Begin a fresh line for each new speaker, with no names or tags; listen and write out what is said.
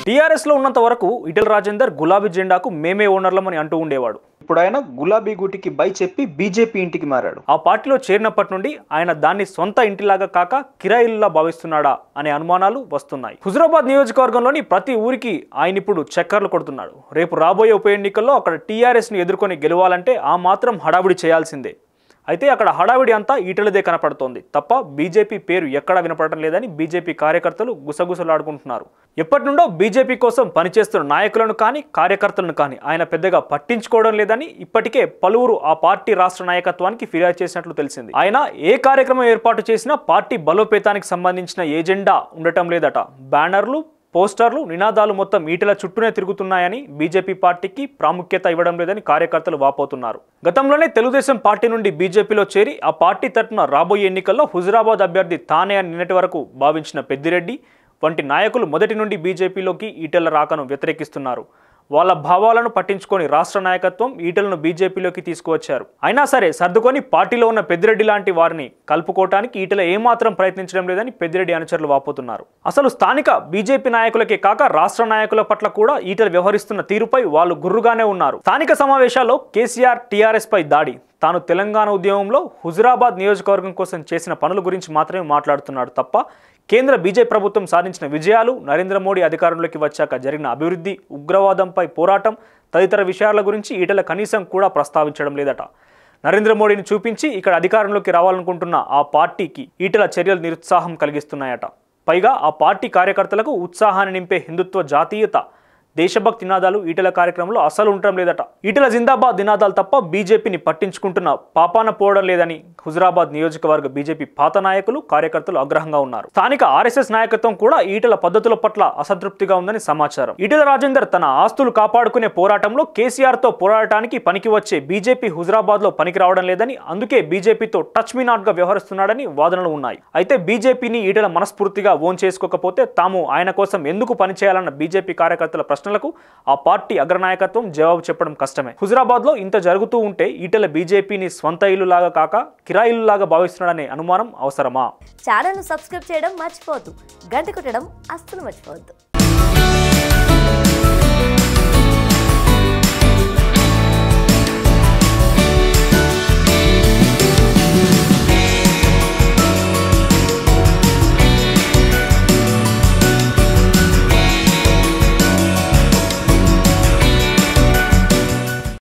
TRS లో ఉన్నంత వరకు ఈటెల రాజేందర్ గులాబీ జెండాకు మేమే ఓనర్లమని అంటూ ఉండేవాడు
ఇప్పుడు ఆయన గులాబీ గూటికి బై చెప్పి బీజేపీ ఇంటికి మారాడు
ఆ పార్టీలో చేరినప్పటి నుండి ఆయన దాన్ని సొంత ఇంటిలాగా కాక కిరాయిల్లా భావిస్తున్నాడా అనే అనుమానాలు వస్తున్నాయి హుజరాబాద్ నియోజకవర్గంలోని ప్రతి ఊరికి ఆయన ఇప్పుడు చక్కర్లు కొడుతున్నాడు రేపు రాబోయే ఉప ఎన్నికల్లో అక్కడ టీఆర్ఎస్ ను ఎదుర్కొని గెలవాలంటే ఆ మాత్రం హడావిడి చేయాల్సిందే అయితే అక్కడ హడావిడి అంతా ఈటలదే కనపడుతోంది తప్ప బీజేపీ పేరు ఎక్కడా వినపడటం లేదని బీజేపీ కార్యకర్తలు గుసగుసలాడుకుంటున్నారు ఎప్పటి నుండో బీజేపీ కోసం పనిచేస్తున్న నాయకులను కానీ కార్యకర్తలను కానీ ఆయన పెద్దగా పట్టించుకోవడం లేదని ఇప్పటికే పలువురు ఆ పార్టీ రాష్ట్ర నాయకత్వానికి ఫిర్యాదు చేసినట్లు తెలిసింది ఆయన ఏ కార్యక్రమం ఏర్పాటు చేసినా పార్టీ బలోపేతానికి సంబంధించిన ఏజెండా ఉండటం లేదట బ్యానర్లు పోస్టర్లు నినాదాలు మొత్తం ఈటల చుట్టూనే తిరుగుతున్నాయని బీజేపీ పార్టీకి ప్రాముఖ్యత ఇవ్వడం లేదని కార్యకర్తలు వాపోతున్నారు గతంలోనే తెలుగుదేశం పార్టీ నుండి బీజేపీలో చేరి ఆ పార్టీ తరఫున రాబోయే ఎన్నికల్లో హుజురాబాద్ అభ్యర్థి తానే అని నిన్నటి వరకు భావించిన పెద్దిరెడ్డి వంటి నాయకులు మొదటి నుండి బీజేపీలోకి ఈటెల రాకను వ్యతిరేకిస్తున్నారు వాళ్ళ భావాలను పట్టించుకొని రాష్ట్ర నాయకత్వం ఈటలను బీజేపీలోకి తీసుకువచ్చారు అయినా సరే సర్దుకొని పార్టీలో ఉన్న పెద్దిరెడ్డి లాంటి వారిని కలుపుకోవటానికి ఈటల ఏమాత్రం ప్రయత్నించడం లేదని పెద్దిరెడ్డి అనుచరులు వాపోతున్నారు అసలు స్థానిక బీజేపీ నాయకులకే కాక రాష్ట్ర నాయకుల పట్ల కూడా ఈటలు వ్యవహరిస్తున్న తీరుపై వాళ్ళు గుర్రుగానే ఉన్నారు స్థానిక సమావేశాల్లో కేసీఆర్ టీఆర్ఎస్ పై దాడి తాను తెలంగాణ ఉద్యమంలో హుజురాబాద్ నియోజకవర్గం కోసం చేసిన పనుల గురించి మాత్రమే మాట్లాడుతున్నాడు తప్ప కేంద్ర బీజేపీ ప్రభుత్వం సాధించిన విజయాలు నరేంద్ర మోడీ అధికారంలోకి వచ్చాక జరిగిన అభివృద్ధి ఉగ్రవాదంపై పోరాటం తదితర విషయాల గురించి ఈటల కనీసం కూడా ప్రస్తావించడం లేదట నరేంద్ర మోడీని చూపించి ఇక్కడ అధికారంలోకి రావాలనుకుంటున్న ఆ పార్టీకి ఈటల చర్యలు నిరుత్సాహం కలిగిస్తున్నాయట పైగా ఆ పార్టీ కార్యకర్తలకు ఉత్సాహాన్ని నింపే హిందుత్వ జాతీయత దేశభక్తి నినాదాలు ఈటల కార్యక్రమంలో అసలు ఉండటం లేదట ఈటల జిందాబాద్ నినాదాలు తప్ప బీజేపీని పట్టించుకుంటున్న పాపాన పోవడం లేదని హుజరాబాద్ నియోజకవర్గ బీజేపీ పాత నాయకులు కార్యకర్తలు ఆగ్రహంగా ఉన్నారు స్థానిక ఆర్ఎస్ఎస్ నాయకత్వం కూడా ఈటల పద్ధతుల పట్ల అసంతృప్తిగా ఉందని సమాచారం ఈటల రాజేందర్ తన ఆస్తులు కాపాడుకునే పోరాటంలో కేసీఆర్ తో పోరాడటానికి పనికి వచ్చే బీజేపీ హుజరాబాద్ లో పనికి రావడం లేదని అందుకే బీజేపీతో టచ్ మీ నాట్ గా వ్యవహరిస్తున్నాడని వాదనలు ఉన్నాయి అయితే బీజేపీని ఈటల మనస్ఫూర్తిగా ఓన్ చేసుకోకపోతే తాము ఆయన కోసం ఎందుకు పనిచేయాలన్న బీజేపీ కార్యకర్తల ప్రశ్నలకు ఆ పార్టీ అగ్రనాయకత్వం జవాబు చెప్పడం కష్టమే హుజరాబాద్ లో ఇంత జరుగుతూ ఉంటే ఈటల బీజేపీని స్వంత ఇల్లులాగా కాక కిరాయిల్లులాగా భావిస్తున్నాడనే అనుమానం అవసరమా
ఛానల్ను సబ్స్క్రైబ్ చేయడం మర్చిపోవద్దు గంట కొట్టడం అస్సలు మర్చిపోవద్దు